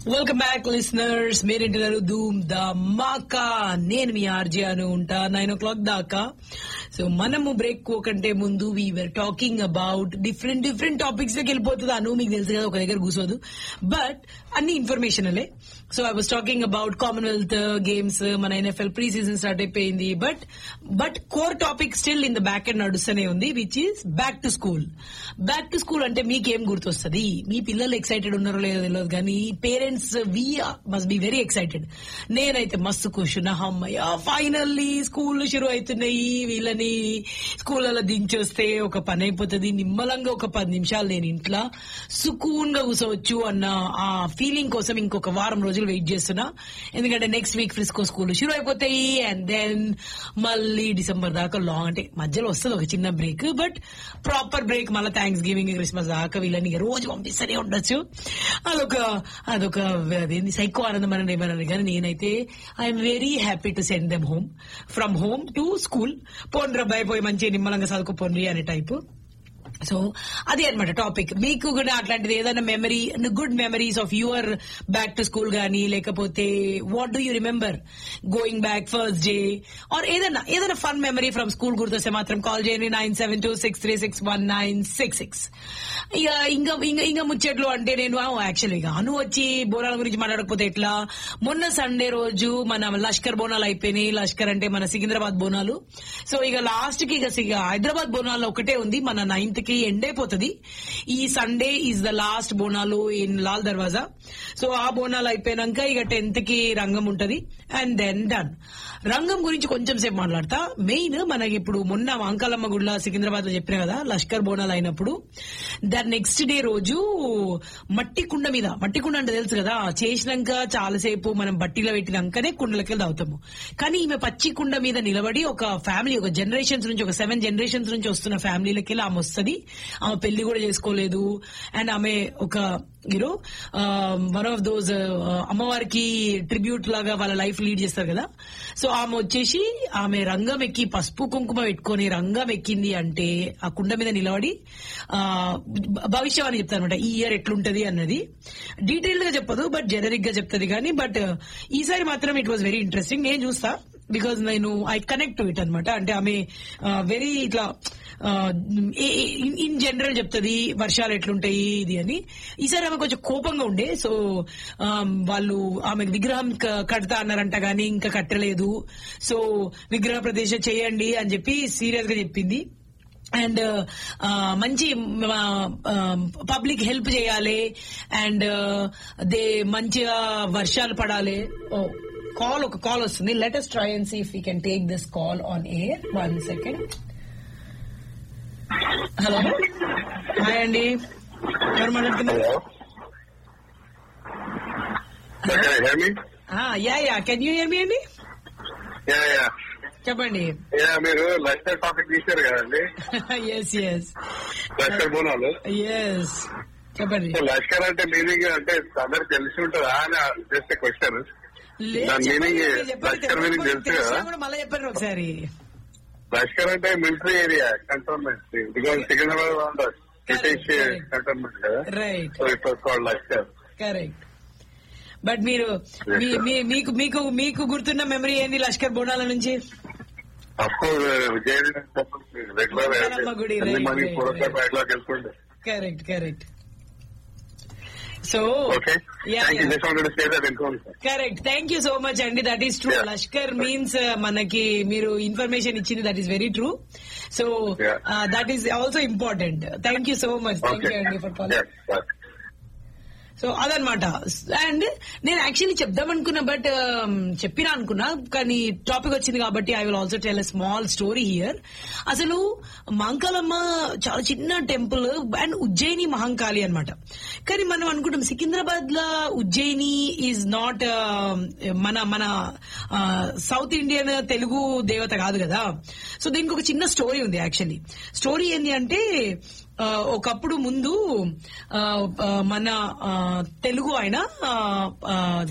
Welcome back listeners మీరేంటున్నారు ధూమ్ the మాకా నేను మీ ఆర్జే అని ఉంటా నైన్ ఓ క్లాక్ దాకా సో మనము బ్రేక్ కంటే ముందు we're talking about different different topics లోకి వెళ్ళిపోతుంది అను మీకు తెలుసు కదా ఒక దగ్గర కూర్చోదు బట్ అన్ని ఇన్ఫర్మేషనలే so I was talking about Commonwealth Games మన ఎన్ఎఫ్ఎల్ ప్రీ సీజన్ స్టార్ట్ అయిపోయింది but but core topic still in the back and నడుస్తూనే ఉంది which is back to school back to school అంటే మీకేం గుర్తొస్తుంది మీ పిల్లలు ఎక్సైటెడ్ ఉన్నారో లేదో తెలియదు కానీ parents we must be very excited నేనైతే మస్తు కూర్చున్నా అమ్మయ్య ఫైనల్లీ స్కూల్ షురు అవుతున్నాయి వీళ్ళని స్కూళ్ళలో దించొస్తే ఒక పని అయిపోతుంది నిమ్మలంగా ఒక పది నిమిషాలు నేను ఇంట్లో సుకూన్ గా కూర్చోవచ్చు అన్న ఆ ఫీలింగ్ కోసం ఇంకొక వారం రోజులు వెయిట్ చేస్తున్నా ఎందుకంటే నెక్స్ట్ వీక్ ఫ్రిస్కో స్కూల్ షురు అయిపోతాయి అండ్ దెన్ మళ్ళీ డిసెంబర్ దాకా లాంగ్ అంటే మధ్యలో వస్తుంది ఒక చిన్న బ్రేక్ బట్ ప్రాపర్ బ్రేక్ మళ్ళీ థ్యాంక్స్ గివింగ్ క్రిస్మస్ దాకా వీళ్ళని ఇక రోజు పంపిస్తూనే ఉండొచ్చు అదొక అదొక అదేంది సైకో ఆనందం అని ఏమన్నాను కానీ నేనైతే I'm very happy to send them home from home to school పోండ్రా భయ పోయి మంచి నిమ్మలంగా చదువుకుపోండి అనే టైపు సో అదే అనమాట టాపిక్ మీకు కూడా అట్లాంటిది ఏదైనా memory good memories of your back to school గానీ లేకపోతే what do you remember going back first day or ఏదైనా ఏదైనా ఫన్ మెమరీ ఫ్రమ్ స్కూల్ గుర్తొస్తే మాత్రం కాల్ చేయండి nine seven two six three six one nine six six ఇక ఇంకా ఇంకా ఇంకా ముచ్చట్లు అంటే నేను యాక్చువల్లీ ఇక అను వచ్చి బోనాల గురించి మాట్లాడకపోతే ఎట్లా మొన్న సండే రోజు మన లష్కర్ బోనాలు అయిపోయినాయి లష్కర్ అంటే మన సికింద్రాబాద్ బోనాలు సో ఇక లాస్ట్ కి ఇక ఇక హైదరాబాద్ బోనాలు ఒకటే ఉంది మన నైన్త్ కి ఎండ్ అయిపోతుంది ఈ Sunday is the last Bonalu in Lal Darwaza so ఆ బోనాలు అయిపోయినాక ఇక టెన్త్ కి రంగం ఉంటది అండ్ దెన్ డన్ రంగం గురించి కొంచెం సేపు మాట్లాడతా మెయిన్ మనకి ఇప్పుడు మొన్న అంకాలమ్మ గుడ్ల సికింద్రాబాద్ లో చెప్పిన కదా లష్కర్ బోనాలు అయినప్పుడు దాని నెక్స్ట్ డే రోజు మట్టి కుండ మీద మట్టి కుండ అంటే తెలుసు కదా చేసినాక చాలాసేపు మనం బట్టిలో పెట్టినాకనే కుండలకి తాగుతాము కానీ ఈమె పచ్చి కుండ మీద నిలబడి ఒక ఫ్యామిలీ ఒక జనరేషన్స్ నుంచి ఒక సెవెన్ జనరేషన్స్ నుంచి వస్తున్న ఫ్యామిలీలకి ఆమె వస్తుంది ఆమె పెళ్లి కూడా చేసుకోలేదు అండ్ ఆమె ఒక యూనో వన్ ఆఫ్ దోస్ అమ్మవారికి ట్రిబ్యూట్ లాగా వాళ్ళ లైఫ్ లీడ్ చేస్తారు కదా సో ఆమె వచ్చేసి ఆమె రంగం ఎక్కి పసుపు కుంకుమ పెట్టుకొని రంగం ఎక్కింది అంటే ఆ కుండ మీద నిలబడి ఆ, భవిష్యవాణి చెప్తారు అనమాట ఈ ఇయర్ ఎట్లుంటది అన్నది డీటెయిల్డ్ గా చెప్పదు బట్ జనరిక్ గా చెప్తది కానీ బట్ ఈసారి మాత్రం ఇట్ వాస్ వెరీ ఇంట్రెస్టింగ్ నేను చూస్తా బికాజ్ నేను ఐ కనెక్ట్ టు ఇట్ అనమాట అంటే ఆమె వెరీ ఇట్లా ఇన్ జనరల్ చెప్తుంది వర్షాలు ఎట్లుంటాయి ఇది అని ఈసారి ఆమె కొంచెం కోపంగా ఉండే సో వాళ్ళు ఆమె విగ్రహం క- కడతా అన్నారంట గానీ ఇంకా కట్టలేదు సో విగ్రహ ప్రదేశం చేయండి అని చెప్పి సీరియస్ గా చెప్పింది అండ్ మంచి పబ్లిక్ హెల్ప్ చేయాలి అండ్ దే మంచిగా వర్షాలు పడాలి కాల్ ఒక కాల్ వస్తుంది let us try and see if you can take this call on air one second hello hi అండి ఎవరు మాట్లాడుతున్నారు Can you hear me? Yeah yeah can you hear me అండి Yeah, yeah. చెప్పండి Yeah, మీరు Lashkar topic తీశారు కదండి yes yes Lashkar Bonalu yes చెప్పండి so Lashkar అంటే మీనింగ్ అంటే అందరికి తెలిసి ఉంటుందా అని జస్ట్ క్వశ్చన్ లేదు, దాని చెప్పండి, meaning చెప్పండి, లష్కర్ చెప్పండి. meaning తెలుసు తెలిసినా కదా? కూడా మళ్ళీ చెప్పండి ఒకసారి లష్కర్ అంటే military area cantonment because Secunderabad British correct. Cantonment కదా right so it was called Lashkar correct but మీరు మీ- మీ- మీకు మీకు మీకు గుర్తున్న మెమరీ ఏంది లష్కర్ బోనాల నుంచి of course Vizianagaram regular Mangalamma గుడి, అన్ని right, money right, four right. బయటలోకి వెళ్తుండే correct correct so okay thank you just wanted to say that information correct thank you so much అండి that is true Yeah. Lashkar means మనకి మీరు ఇన్ఫర్మేషన్ ఇచ్చింది that is very true so Yeah. That is also important thank you so much thank okay you అండి for calling so అదనమాట and నేను actually చెప్దాం అనుకున్నా but చెప్పినా అనుకున్నా కానీ టాపిక్ వచ్చింది కాబట్టి I will also tell a small story here అసలు మహంకాలమ్మ చాలా చిన్న టెంపుల్ అండ్ ఉజ్జయిని మహంకాళి అన్నమాట కానీ మనం అనుకుంటాం సికింద్రాబాద్ లో ఉజ్జయిని ఈజ్ నాట్ మన మన సౌత్ ఇండియన్ తెలుగు దేవత కాదు కదా సో దీనికి ఒక చిన్న స్టోరీ ఉంది యాక్చువల్లీ స్టోరీ ఏంటి అంటే ఆ, ఒకప్పుడు ముందు ఆ, ఆ, మన ఆ, తెలుగు ఆయన ఆ, ఆ,